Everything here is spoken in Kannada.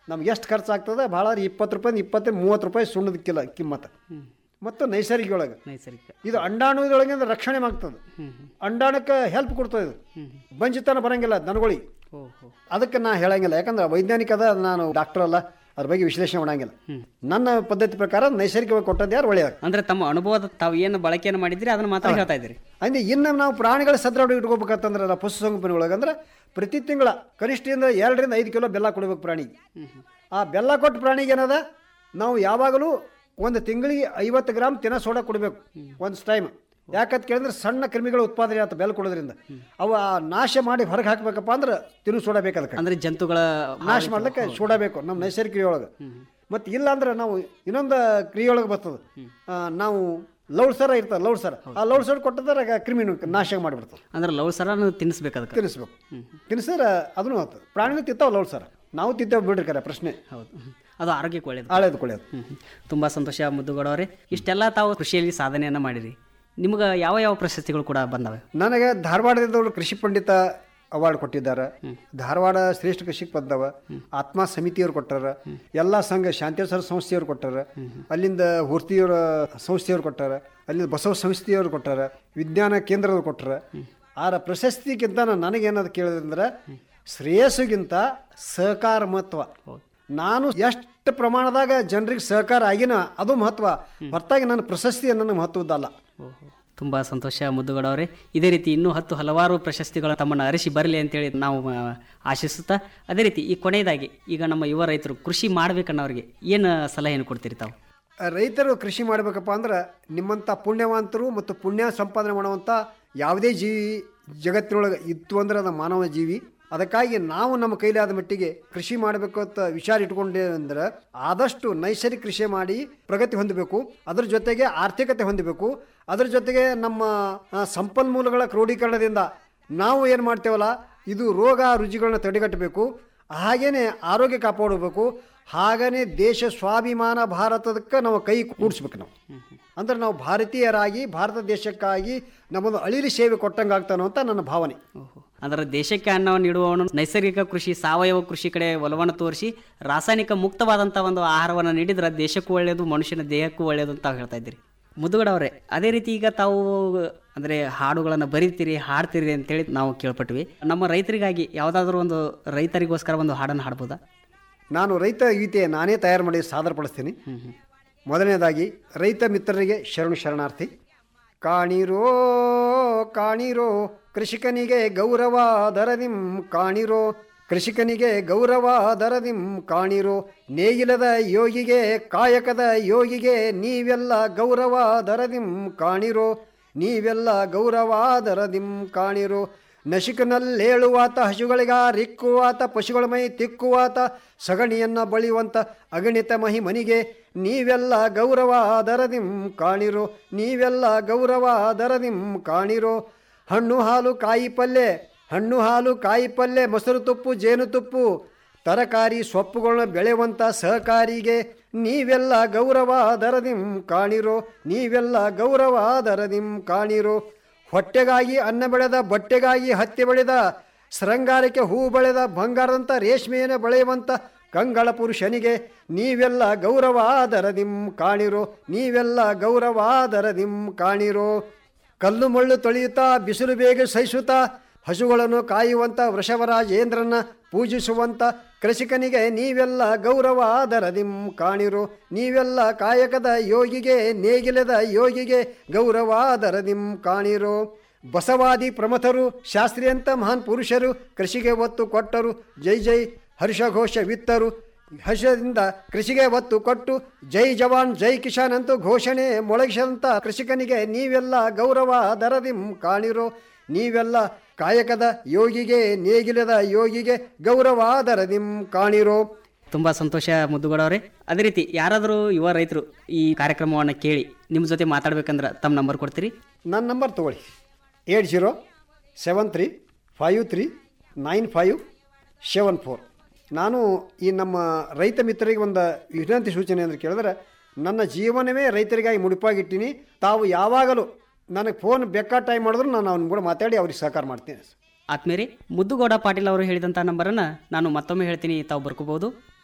ನಮ್ಗೆ ಎಷ್ಟು ಖರ್ಚು ಆಗ್ತದೆ ಭಾಳ ಇಪ್ಪತ್ತು ರೂಪಾಯಿ ಇಪ್ಪತ್ತು ಮೂವತ್ತು ರೂಪಾಯಿ ಸುಣ್ಣದ ಕಿಲ ಕಿಮ್ಮತ್ತು ಮತ್ತು ನೈಸರ್ಗಿಕ ಒಳಗೆ ನೈಸರ್ಗಿಕ ಇದು ಅಂಡಾಣುದೊಳಗೆ ರಕ್ಷಣೆ ಆಗ್ತದೆ ಅಂಡಾಣಕ್ಕೆ ಹೆಲ್ಪ್ ಕೊಡ್ತದೆ ಇದು ಬಂಜಿತನ ಬರಂಗಿಲ್ಲ ದನಗಳಿಗೆ ಓಹೋ ಅದಕ್ಕೆ ನಾ ಹೇಳಂಗಿಲ್ಲ ಯಾಕಂದ್ರೆ ವೈಜ್ಞಾನಿಕದ ನಾನು ಡಾಕ್ಟರ್ ಅಲ್ಲ ಅದ್ರ ಬಗ್ಗೆ ವಿಶ್ಲೇಷಣೆ ಮಾಡಂಗಿಲ್ಲ ನನ್ನ ಪದ್ಧತಿ ಪ್ರಕಾರ ನೈಸರ್ಗಿಕವಾಗಿ ಕೊಟ್ಟದ್ದು ಯಾರು ಒಳ್ಳೆಯದು ಅಂದ್ರೆ ತಮ್ಮ ಅನುಭವದ ತಾವು ಏನು ಬಳಕೆಯನ್ನು ಮಾಡಿದ್ರಿ ಅದನ್ನ ಮಾತ್ರ ಹೇಳ್ತಾ ಇದ್ದೀರಿ ಅಂದ್ರೆ ಇನ್ನು ನಾವು ಪ್ರಾಣಿಗಳ ಸದೃಢ ಇಟ್ಕೋಬೇಕಂತಂದ್ರೆ ಪಶುಸಂಗೋಪನೆ ಒಳಗೆ ಅಂದ್ರೆ ಪ್ರತಿ ತಿಂಗಳ ಕನಿಷ್ಠದಿಂದ ಎರಡರಿಂದ ಐದು ಕಿಲೋ ಬೆಲ್ಲ ಕೊಡ್ಬೇಕು ಪ್ರಾಣಿಗೆ ಆ ಬೆಲ್ಲ ಕೊಟ್ಟ ಪ್ರಾಣಿಗೆ ಏನದ ನಾವು ಯಾವಾಗಲೂ ಒಂದು ತಿಂಗಳಿಗೆ ಐವತ್ತು ಗ್ರಾಮ್ ತಿನ್ನ ಸೋಡಾ ಕೊಡಬೇಕು ಒಂದು ಟೈಮ್ ಯಾಕಂತ ಕೇಳಿದ್ರೆ ಸಣ್ಣ ಕ್ರಿಮಿಗಳ ಉತ್ಪಾದನೆ ಆತ ಬೆಲ್ಲ ಕೊಡೋದ್ರಿಂದ ಅವು ಆ ನಾಶ ಮಾಡಿ ಹೊರಗೆ ಹಾಕ್ಬೇಕಪ್ಪ ಅಂದ್ರೆ ತಿನ್ನು ಸೋಡಾ ಬೇಕು ಅದಕ್ಕೆ ಅಂದ್ರೆ ಜಂತುಗಳ ನಾಶ ಮಾಡ್ಲಿಕ್ಕೆ ಸೋಡಾ ಬೇಕು ನಮ್ಮ ನೈಸರ್ಗಿಕ ಕ್ರಿಯೆಯೊಳಗೆ ಮತ್ತು ಇಲ್ಲ ಅಂದ್ರೆ ನಾವು ಇನ್ನೊಂದು ಕ್ರಿಯೆಯೊಳಗೆ ಬರ್ತದೆ ಆ, ನಾವು ಲೌಡ್ಸರ ಇರ್ತದೆ ಲೌಡ್ಸರ ಆ ಲೌಡ್ಸರ್ ಕೊಟ್ಟದ್ರೆ ಕ್ರಿಮಿ ನಾಶ ಮಾಡಿಬಿಡ್ತದೆ ಅಂದ್ರೆ ಲವ್ ಸರ ತಿನ್ನಿಸ್ಬೇಕು ಅದಕ್ಕೆ ತಿನ್ನಿಸ್ಬೇಕು ತಿನ್ನಿಸಿದ್ರೆ ಅದನ್ನು ಆಗ್ತದೆ ಪ್ರಾಣಿನೂ ತಿಂತಾವ ಲೌಡ್ಸರ ನಾವು ತಿಂತೇವೆ ಬಿಡ್ರಿ ಕರೆ ಪ್ರಶ್ನೆ ಹೌದು ಹ್ಮ್. ಅದು ಆರೋಗ್ಯಕ್ಕೆ ಒಳ್ಳೇದು ಹಳೇದು ಕೊಳೆಯೋದು ಹ್ಮ್ ಹ್ಮ್. ತುಂಬಾ ಸಂತೋಷ ಮುದ್ದುಗೌಡವ್ರೆ ಇಷ್ಟೆಲ್ಲ ತಾವು ಕೃಷಿಯಲ್ಲಿ ಸಾಧನೆಯನ್ನ ಮಾಡಿರಿ ನಿಮ್ಗೆ ಯಾವ ಯಾವ ಪ್ರಶಸ್ತಿಗಳು ಕೂಡ ಬಂದವೆ ನನಗೆ ಧಾರವಾಡದವರು ಕೃಷಿ ಪಂಡಿತ ಅವಾರ್ಡ್ ಕೊಟ್ಟಿದ್ದಾರೆ ಧಾರವಾಡ ಶ್ರೇಷ್ಠ ಕೃಷಿ ಪದ್ದವ ಆತ್ಮ ಸಮಿತಿಯವರು ಕೊಟ್ಟಾರ ಎಲ್ಲ ಸಂಘ ಶಾಂತೇಶ್ವರ ಸಂಸ್ಥೆಯವರು ಕೊಟ್ಟಾರ ಅಲ್ಲಿಂದ ಹುರ್ತಿಯವರ ಸಂಸ್ಥೆಯವರು ಕೊಟ್ಟಾರ ಅಲ್ಲಿಂದ ಬಸವ ಸಂಸ್ಥೆಯವರು ಕೊಟ್ಟಾರ ವಿಜ್ಞಾನ ಕೇಂದ್ರದವ್ರು ಕೊಟ್ಟಾರ ಆರ ಪ್ರಶಸ್ತಿಗಿಂತ ನನಗೇನದು ಕೇಳಿದ್ರೆ ಶ್ರೇಯಸ್ಸಿಗಿಂತ ಸಹಕಾರ ಮಹತ್ವ ನಾನು ಎಷ್ಟು ಪ್ರಮಾಣದಾಗ ಜನರಿಗೆ ಸಹಕಾರ ಆಗಿನ ಅದು ಮಹತ್ವ ಹೊರತಾಗಿ ನನ್ನ ಪ್ರಶಸ್ತಿ ನನ್ನ ಮಹತ್ವದ್ದಲ್ಲ ತುಂಬಾ ಸಂತೋಷ ಮುದ್ದುಗೌಡವ್ರೆ ಇದೇ ರೀತಿ ಇನ್ನೂ ಹತ್ತು ಹಲವಾರು ಪ್ರಶಸ್ತಿಗಳು ತಮ್ಮನ್ನು ಅರಿಸಿ ಬರಲಿ ಅಂತೇಳಿ ನಾವು ಆ, ಆಶಿಸುತ್ತಾ ಅದೇ ರೀತಿ ಈ ಕೊನೆಯದಾಗಿ ಈಗ ನಮ್ಮ ಯುವ ರೈತರು ಕೃಷಿ ಮಾಡ್ಬೇಕನ್ನೋರಿಗೆ ಏನು ಸಲಹೆಯನ್ನು ಕೊಡ್ತೀರಿ ತಾವು ರೈತರು ಕೃಷಿ ಮಾಡಬೇಕಪ್ಪ ಅಂದ್ರೆ ನಿಮ್ಮಂಥ ಪುಣ್ಯವಂತರು ಮತ್ತು ಪುಣ್ಯ ಸಂಪಾದನೆ ಮಾಡುವಂಥ ಯಾವುದೇ ಜೀವಿ ಜಗತ್ತಿನೊಳಗೆ ಇತ್ತು ಅಂದ್ರೆ ಅದು ಮಾನವ ಜೀವಿ ಅದಕ್ಕಾಗಿ ನಾವು ನಮ್ಮ ಕೈಲಾದ ಮಟ್ಟಿಗೆ ಕೃಷಿ ಮಾಡಬೇಕು ಅಂತ ವಿಚಾರ ಇಟ್ಕೊಂಡೆ ಅಂದ್ರೆ ಆದಷ್ಟು ನೈಸರ್ಗಿಕ ಕೃಷಿ ಮಾಡಿ ಪ್ರಗತಿ ಹೊಂದಬೇಕು ಅದ್ರ ಜೊತೆಗೆ ಆರ್ಥಿಕತೆ ಹೊಂದಬೇಕು ಅದ್ರ ಜೊತೆಗೆ ನಮ್ಮ ಆ, ಸಂಪನ್ಮೂಲಗಳ ಕ್ರೋಢೀಕರಣದಿಂದ ನಾವು ಏನು ಮಾಡ್ತೇವಲ್ಲ ಇದು ರೋಗ ರುಜಿಗಳನ್ನ ತಡೆಗಟ್ಟಬೇಕು ಹಾಗೇನೆ ಆರೋಗ್ಯ ಕಾಪಾಡಬೇಕು ಹಾಗನೇ ದೇಶ ಸ್ವಾಭಿಮಾನ ಭಾರತದಕ್ಕೆ ನಾವು ಕೈ ಕೂಡಿಸ್ಬೇಕು ನಾವು ಅಂದ್ರೆ ನಾವು ಭಾರತೀಯರಾಗಿ ಭಾರತ ದೇಶಕ್ಕಾಗಿ ನಮ್ಮದು ಅಳಿಲಿ ಸೇವೆ ಕೊಟ್ಟಂಗೆ ಆಗ್ತಾನೋ ಅಂತ ನನ್ನ ಭಾವನೆ ಅದರ ದೇಶಕ್ಕೆ ಅನ್ನವನ್ನು ನೀಡುವವನು ನೈಸರ್ಗಿಕ ಕೃಷಿ ಸಾವಯವ ಕೃಷಿ ಕಡೆ ಒಲವನ್ನು ತೋರಿಸಿ ರಾಸಾಯನಿಕ ಮುಕ್ತವಾದಂಥ ಒಂದು ಆಹಾರವನ್ನು ನೀಡಿದ್ರೆ ದೇಶಕ್ಕೂ ಒಳ್ಳೆಯದು ಮನುಷ್ಯನ ದೇಹಕ್ಕೂ ಒಳ್ಳೆಯದು ಅಂತ ತಾವು ಹೇಳ್ತಾ ಇದ್ದೀರಿ ಮುದುಗಡವ್ರೆ ಅದೇ ರೀತಿ ಈಗ ತಾವು ಅಂದರೆ ಹಾಡುಗಳನ್ನು ಬರೀತೀರಿ ಹಾಡ್ತೀರಿ ಅಂತೇಳಿ ನಾವು ಕೇಳ್ಪಟ್ವಿ ನಮ್ಮ ರೈತರಿಗಾಗಿ ಯಾವುದಾದ್ರೂ ಒಂದು ರೈತರಿಗೋಸ್ಕರ ಒಂದು ಹಾಡನ್ನು ಹಾಡ್ಬೋದಾ ನಾನು ರೈತ ಗೀತೆ ನಾನೇ ತಯಾರು ಮಾಡಿ ಸಾದರಪಡಿಸ್ತೀನಿ ಮೊದಲನೇದಾಗಿ ರೈತ ಮಿತ್ರರಿಗೆ ಶರಣು ಶರಣಾರ್ಥಿ ಕಾಣಿರೋ ಕಾಣಿರೋ ಕೃಷಿಕನಿಗೆ ಗೌರವ ದರದಿಂ ಕಾಣಿರೋ ಕೃಷಿಕನಿಗೆ ಗೌರವ ದರದಿಂ ಕಾಣಿರೋ ನೇಗಿಲದ ಯೋಗಿಗೆ ಕಾಯಕದ ಯೋಗಿಗೆ ನೀವೆಲ್ಲ ಗೌರವ ದರದಿಂ ಕಾಣಿರೋ ನೀವೆಲ್ಲ ಗೌರವ ದರದಿಂ ಕಾಣಿರೋ ನಶಿಕನಲ್ಲೇಳುವಾತ ಹಸುಗಳಿಗ ರಿಕ್ಕುವಾತ ಪಶುಗಳ ಮೈ ತಿಕ್ಕುವಾತ ಸಗಣಿಯನ್ನ ಬಳಿಯುವಂತ ಅಗಣಿತ ಮಹಿಮನಿಗೆ ನೀವೆಲ್ಲ ಗೌರವ ದರದಿಂ ಕಾಣಿರೋ ನೀವೆಲ್ಲ ಗೌರವ ದರದಿಂ ಕಾಣಿರೋ ಹಣ್ಣು ಹಾಲು ಕಾಯಿ ಪಲ್ಯ ಹಣ್ಣು ಹಾಲು ಕಾಯಿ ಪಲ್ಯ ಮೊಸರು ತುಪ್ಪು ಜೇನುತುಪ್ಪು ತರಕಾರಿ ಸೊಪ್ಪುಗಳನ್ನ ಬೆಳೆಯುವಂಥ ಸಹಕಾರಿಗೆ ನೀವೆಲ್ಲ ಗೌರವ ದರದಿಂ ಕಾಣಿರೋ ನೀವೆಲ್ಲ ಗೌರವ ದರದಿಂ ಕಾಣಿರೋ ಹೊಟ್ಟೆಗಾಗಿ ಅನ್ನ ಬೆಳೆದ ಬಟ್ಟೆಗಾಗಿ ಹತ್ತಿ ಬೆಳೆದ ಶೃಂಗಾರಕ್ಕೆ ಹೂ ಬೆಳೆದ ಬಂಗಾರದಂಥ ರೇಷ್ಮೆಯನ್ನು ಬೆಳೆಯುವಂಥ ಕಂಗಳ ಪುರುಷನಿಗೆ ನೀವೆಲ್ಲ ಗೌರವ ದರದಿಂ ಕಾಣಿರೋ ನೀವೆಲ್ಲ ಗೌರವ ದರದಿಂ ಕಾಣಿರೋ ಕಲ್ಲು ಮಳ್ಳು ತೊಳೆಯುತ್ತಾ ಬಿಸಿಲು ಬೇಗ ಸಹಿಸುತ್ತಾ ಹಸುಗಳನ್ನು ಕಾಯುವಂಥ ವೃಷಭರಾಜೇಂದ್ರನ ಪೂಜಿಸುವಂಥ ಕೃಷಿಕನಿಗೆ ನೀವೆಲ್ಲ ಗೌರವ ದರದಿಂ ಕಾಣಿರು ನೀವೆಲ್ಲ ಕಾಯಕದ ಯೋಗಿಗೆ ನೇಗಿಲದ ಯೋಗಿಗೆ ಗೌರವ ದರದಿಂ ಕಾಣಿರು ಬಸವಾದಿ ಪ್ರಮಥರು ಶಾಸ್ತ್ರೀಯಂತ ಮಹಾನ್ ಪುರುಷರು ಕೃಷಿಗೆ ಒತ್ತು ಕೊಟ್ಟರು ಜೈ ಜೈ ಹರ್ಷಘೋಷ ವಿತ್ತರು ಹರ್ಷದಿಂದ ಕೃಷಿಗೆ ಒತ್ತು ಕೊಟ್ಟು ಜೈ ಜವಾನ್ ಜೈ ಕಿಸಾನ್ ಅಂತೂ ಘೋಷಣೆ ಮೊಳಗಿಸಂತ ಕೃಷಿಕನಿಗೆ ನೀವೆಲ್ಲ ಗೌರವ ದರದಿಂ ಕಾಣಿರೋ ನೀವೆಲ್ಲ ಕಾಯಕದ ಯೋಗಿಗೆ ನೇಗಿಲದ ಯೋಗಿಗೆ ಗೌರವ ದರದಿಂ ಕಾಣಿರೋ ತುಂಬ ಸಂತೋಷ ಮುದ್ದುಗಡವ್ರೆ ಅದೇ ರೀತಿ ಯಾರಾದರೂ ಯುವ ರೈತರು ಈ ಕಾರ್ಯಕ್ರಮವನ್ನು ಕೇಳಿ ನಿಮ್ಮ ಜೊತೆ ಮಾತಾಡ್ಬೇಕಂದ್ರೆ ತಮ್ಮ ನಂಬರ್ ಕೊಡ್ತೀರಿ ನನ್ನ ನಂಬರ್ ತಗೊಳ್ಳಿ eight zero seven three five three nine five seven four ನಾನು ಈ ನಮ್ಮ ರೈತ ಮಿತ್ರರಿಗೆ ಒಂದು ವಿನಂತಿ ಸೂಚನೆ ಅಂದರೆ ಕೇಳಿದ್ರೆ ನನ್ನ ಜೀವನವೇ ರೈತರಿಗಾಗಿ ಮುಡಿಪಾಗಿಟ್ಟಿನಿ ತಾವು ಯಾವಾಗಲೂ ನನಗೆ ಫೋನ್ ಬೇಕಾದ ಟೈಮ್ ಮಾಡಿದ್ರು ನಾನು ಅವ್ನ ಕೂಡ ಮಾತಾಡಿ ಅವ್ರಿಗೆ ಸಹಕಾರ ಮಾಡ್ತೀನಿ ಆತ್ಮೇರಿ ಮುದ್ದುಗೌಡ ಪಾಟೀಲ್ ಅವರು ಹೇಳಿದಂಥ ನಂಬರನ್ನು ನಾನು ಮತ್ತೊಮ್ಮೆ ಹೇಳ್ತೀನಿ ತಾವು ಬರ್ಕೋಬಹುದು